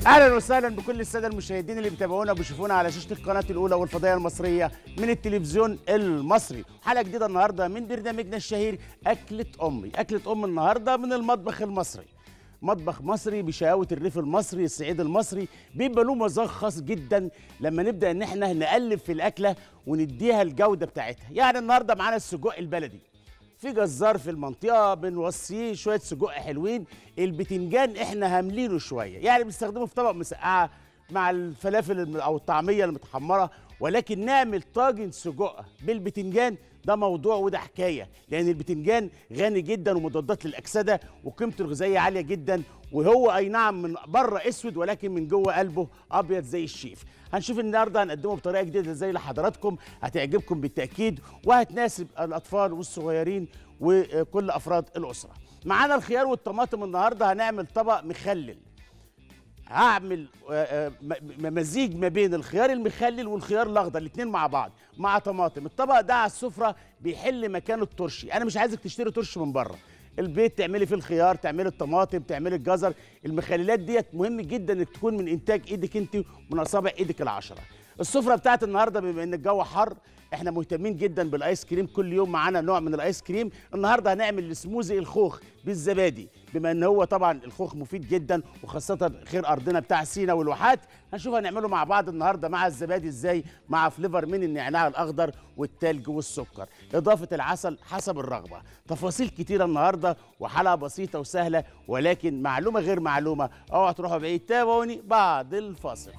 اهلا وسهلا بكل الساده المشاهدين اللي بيتابعونا وبيشوفونا على شاشه القناه الاولى والفضائيه المصريه من التلفزيون المصري حلقه جديده النهارده من برنامجنا الشهير اكله امي اكله ام النهارده من المطبخ المصري مطبخ مصري بشقاوة الريف المصري الصعيد المصري بيبقى له مذاق خاص جدا لما نبدا ان احنا نقلب في الاكله ونديها الجوده بتاعتها يعني النهارده معانا السجق البلدي في جزار في المنطقه بنوصيه شويه سجق حلوين البتنجان احنا هاملينه شويه يعني بنستخدمه في طبق مسقعه مع الفلافل الم- او الطعميه المتحمره ولكن نعمل طاجن سجق بالبتنجان ده موضوع وده حكايه لان البتنجان غني جدا ومضادات للاكسده وقيمته الغذائيه عاليه جدا وهو اي نعم من بره اسود ولكن من جوه قلبه ابيض زي الشيف هنشوف النهارده هنقدمه بطريقه جديده زي لحضراتكم هتعجبكم بالتاكيد وهتناسب الاطفال والصغيرين وكل افراد الاسره معانا الخيار والطماطم النهارده هنعمل طبق مخلل هعمل آه، آه، م- م- مزيج ما بين الخيار المخلل والخيار الاخضر الاثنين مع بعض مع طماطم الطبق ده على السفره بيحل مكان الترشي انا مش عايزك تشتري ترش من بره البيت تعملي فيه الخيار تعملي الطماطم تعملي الجزر المخللات ديت مهم جدا انك تكون من انتاج ايدك انت من اصابع ايدك العشره السفره بتاعت النهارده بما ان الجو حر احنا مهتمين جدا بالايس كريم كل يوم معانا نوع من الايس كريم النهارده هنعمل السموزي الخوخ بالزبادي بما ان هو طبعا الخوخ مفيد جدا وخاصه خير ارضنا بتاع سينا والواحات هنشوف هنعمله مع بعض النهارده مع الزبادي ازاي مع فليفر من النعناع الاخضر والتلج والسكر اضافه العسل حسب الرغبه تفاصيل كتيره النهارده وحلقه بسيطه وسهله ولكن معلومه غير معلومه اوعوا تروحوا بعيد تابعوني بعد الفاصل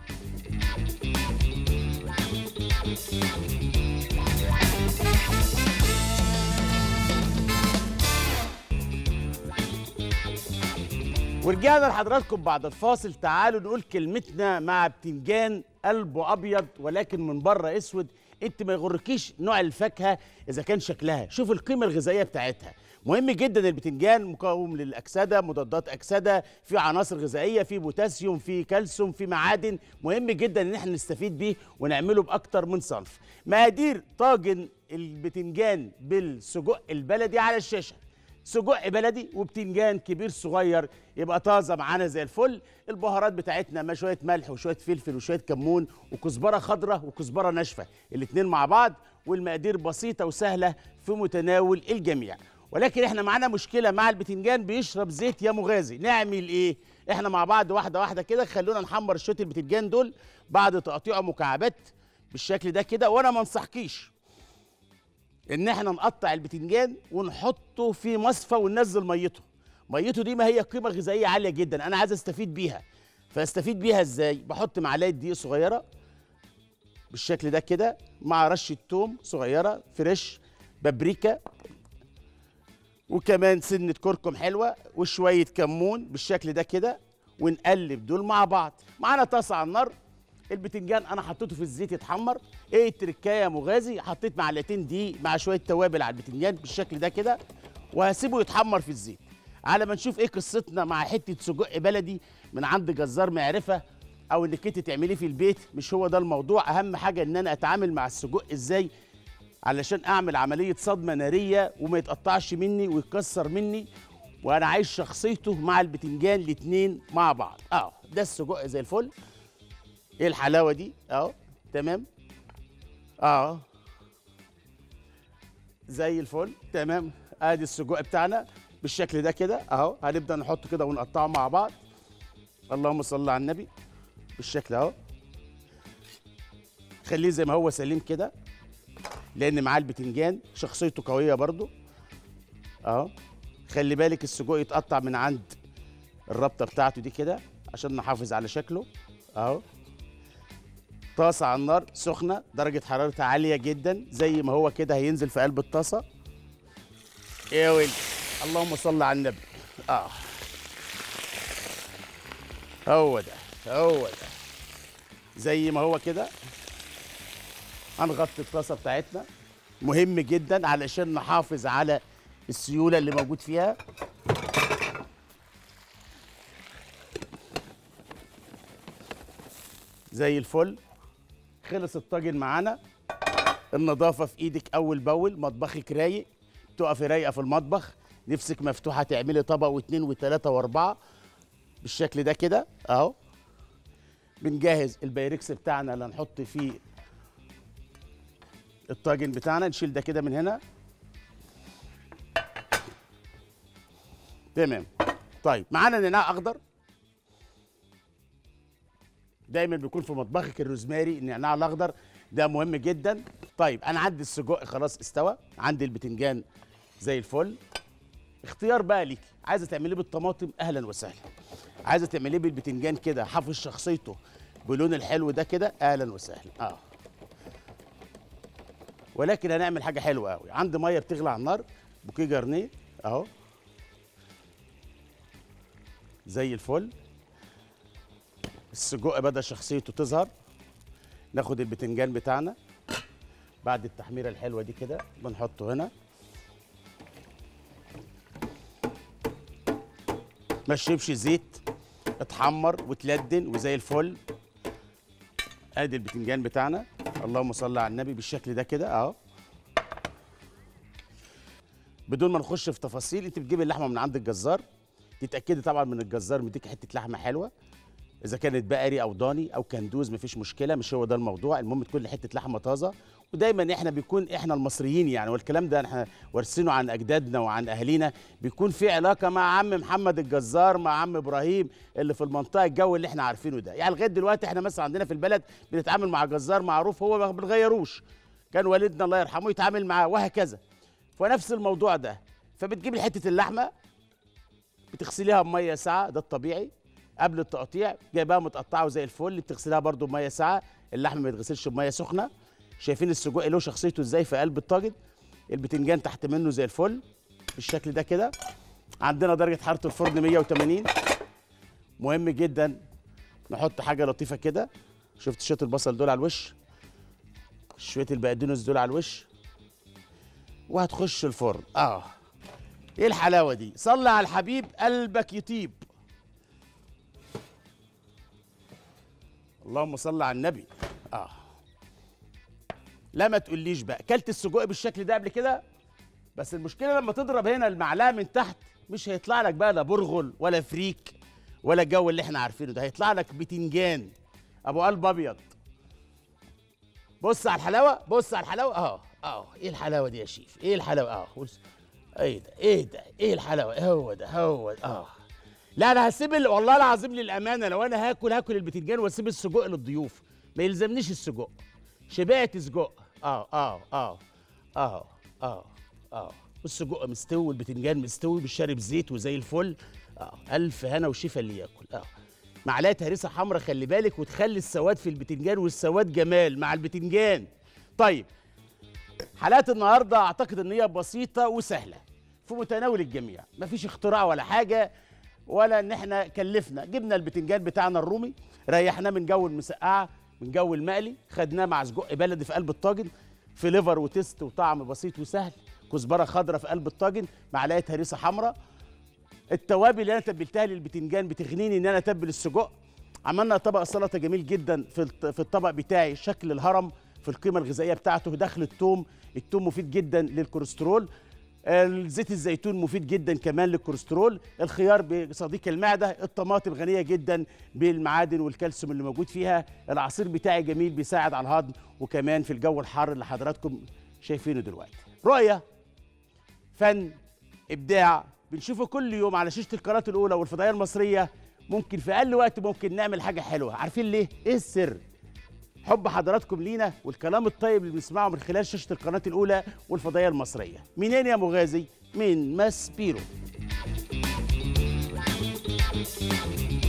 ورجعنا لحضراتكم بعد الفاصل تعالوا نقول كلمتنا مع بتنجان قلبه ابيض ولكن من بره اسود انت ما يغركيش نوع الفاكهه اذا كان شكلها شوف القيمه الغذائيه بتاعتها مهم جدا البتنجان مقاوم للاكسده مضادات اكسده في عناصر غذائيه في بوتاسيوم في كالسيوم في معادن مهم جدا ان احنا نستفيد بيه ونعمله باكتر من صنف مقادير طاجن البتنجان بالسجق البلدي على الشاشه سجق بلدي وبتنجان كبير صغير يبقى طازه معانا زي الفل البهارات بتاعتنا ما شويه ملح وشويه فلفل وشويه كمون وكزبره خضراء وكزبره ناشفه الاتنين مع بعض والمقادير بسيطه وسهله في متناول الجميع ولكن احنا معانا مشكله مع البتنجان بيشرب زيت يا مغازي نعمل ايه احنا مع بعض واحده واحده كده خلونا نحمر شويه البتنجان دول بعد تقطيعه مكعبات بالشكل ده كده وانا ما انصحكيش ان احنا نقطع البتنجان ونحطه في مصفى وننزل ميته ميته دي ما هي قيمه غذائيه عاليه جدا انا عايز استفيد بيها فاستفيد بيها ازاي بحط معلقه دقيق صغيره بالشكل ده كده مع رشه توم صغيره فريش بابريكا وكمان سنه كركم حلوه وشويه كمون بالشكل ده كده ونقلب دول مع بعض معانا طاسه على النار البتنجان انا حطيته في الزيت يتحمر ايه التركايه يا مغازي حطيت معلقتين دقيق مع شويه توابل على البتنجان بالشكل ده كده وهسيبه يتحمر في الزيت على ما نشوف ايه قصتنا مع حته سجق بلدي من عند جزار معرفه او انك انت تعمليه في البيت مش هو ده الموضوع اهم حاجه ان انا اتعامل مع السجق ازاي علشان اعمل عمليه صدمه ناريه وما يتقطعش مني ويتكسر مني وانا عايش شخصيته مع البتنجان الاتنين مع بعض اه ده السجق زي الفل ايه الحلاوه دي اهو تمام اه زي الفل تمام ادي السجق بتاعنا بالشكل ده كده اهو هنبدا نحطه كده ونقطعه مع بعض اللهم صل على النبي بالشكل اهو خليه زي ما هو سليم كده لان معاه البتنجان شخصيته قويه برضو اهو خلي بالك السجق يتقطع من عند الربطه بتاعته دي كده عشان نحافظ على شكله اهو طاسه على النار سخنه درجه حرارتها عاليه جدا زي ما هو كده هينزل في قلب الطاسه يا ويلي اللهم صل على النبي اه هو ده هو ده زي ما هو كده هنغطي الطاسه بتاعتنا مهم جدا علشان نحافظ على السيوله اللي موجود فيها زي الفل خلص الطاجن معانا النظافه في ايدك اول باول مطبخك رايق تقفي رايقه في المطبخ نفسك مفتوحه تعملي طبق واثنين وثلاثه واربعه بالشكل ده كده اهو بنجهز البايركس بتاعنا اللي هنحط فيه الطاجن بتاعنا نشيل ده كده من هنا تمام طيب معانا نعناع اخضر دايما بيكون في مطبخك الروزماري النعناع الاخضر ده مهم جدا طيب انا عندي السجق خلاص استوى عندي البتنجان زي الفل اختيار بقى ليك عايزه تعمليه بالطماطم اهلا وسهلا عايزه تعمليه بالبتنجان كده حافظ شخصيته باللون الحلو ده كده اهلا وسهلا اه ولكن هنعمل حاجه حلوه قوي عندي ميه بتغلي على النار بوكيه جرنيه اهو زي الفل السجق بدا شخصيته تظهر ناخد البتنجان بتاعنا بعد التحميره الحلوه دي كده بنحطه هنا ما تشربش زيت اتحمر وتلدن وزي الفل ادي البتنجان بتاعنا اللهم صل على النبي بالشكل ده كده اهو بدون ما نخش في تفاصيل انت بتجيب اللحمه من عند الجزار تتاكدي طبعا من الجزار مديك حته لحمه حلوه اذا كانت بقري او ضاني او كندوز مفيش مشكله مش هو ده الموضوع المهم تكون حته لحمه طازه ودايما احنا بيكون احنا المصريين يعني والكلام ده احنا وارثينه عن اجدادنا وعن اهالينا بيكون في علاقه مع عم محمد الجزار مع عم ابراهيم اللي في المنطقه الجو اللي احنا عارفينه ده يعني لغايه دلوقتي احنا مثلا عندنا في البلد بنتعامل مع جزار معروف هو ما بنغيروش كان والدنا الله يرحمه يتعامل معاه وهكذا فنفس الموضوع ده فبتجيب حته اللحمه بتغسليها بميه ساعه ده الطبيعي قبل التقطيع جايباها متقطعه وزي الفل بتغسلها برده بميه ساعه اللحم ما يتغسلش بميه سخنه شايفين السجق له شخصيته ازاي في قلب الطاجن البتنجان تحت منه زي الفل بالشكل ده كده عندنا درجه حراره الفرن 180 مهم جدا نحط حاجه لطيفه كده شفت شويه البصل دول على الوش شويه البقدونس دول على الوش وهتخش الفرن اه ايه الحلاوه دي صلي على الحبيب قلبك يطيب اللهم صل على النبي اه لا ما تقوليش بقى اكلت السجق بالشكل ده قبل كده بس المشكله لما تضرب هنا المعلقه من تحت مش هيطلع لك بقى لا برغل ولا فريك ولا الجو اللي احنا عارفينه ده هيطلع لك بتنجان ابو قلب ابيض بص على الحلاوه بص على الحلاوه اهو اهو ايه الحلاوه دي يا شيف ايه الحلاوه اهو بص. ايه ده ايه ده ايه الحلاوه هو ده هو ده اه لا انا هسيب ال- والله العظيم للامانه لو انا هاكل هاكل البتنجان واسيب السجق للضيوف ما يلزمنيش السجق شبعت سجق اه اه اه اه اه اه والسجق مستوي والبتنجان مستوي بالشارب زيت وزي الفل اه الف هنا وشفا اللي ياكل اه معلقه هريسه حمراء خلي بالك وتخلي السواد في البتنجان والسواد جمال مع البتنجان طيب حلقات النهارده اعتقد ان هي بسيطه وسهله في متناول الجميع مفيش اختراع ولا حاجه ولا ان احنا كلفنا جبنا البتنجان بتاعنا الرومي ريحناه من جو المسقعه من جو المقلي خدناه مع سجق بلدي في قلب الطاجن في ليفر وتست وطعم بسيط وسهل كزبره خضراء في قلب الطاجن معلقه هريسه حمراء التوابل اللي انا تبلتها للبتنجان بتغنيني ان انا اتبل السجق عملنا طبق سلطه جميل جدا في الط- في الطبق بتاعي شكل الهرم في القيمه الغذائيه بتاعته دخل الثوم الثوم مفيد جدا للكوليسترول زيت الزيتون مفيد جدا كمان للكوليسترول الخيار بصديق المعده الطماطم غنيه جدا بالمعادن والكالسيوم اللي موجود فيها العصير بتاعي جميل بيساعد على الهضم وكمان في الجو الحار اللي حضراتكم شايفينه دلوقتي رؤيه فن ابداع بنشوفه كل يوم على شاشه القناه الاولى والفضائيه المصريه ممكن في اقل وقت ممكن نعمل حاجه حلوه عارفين ليه ايه السر حب حضراتكم لينا والكلام الطيب اللي بنسمعه من خلال شاشه القناه الاولى والفضائيه المصريه منين يا مغازي من ماسبيرو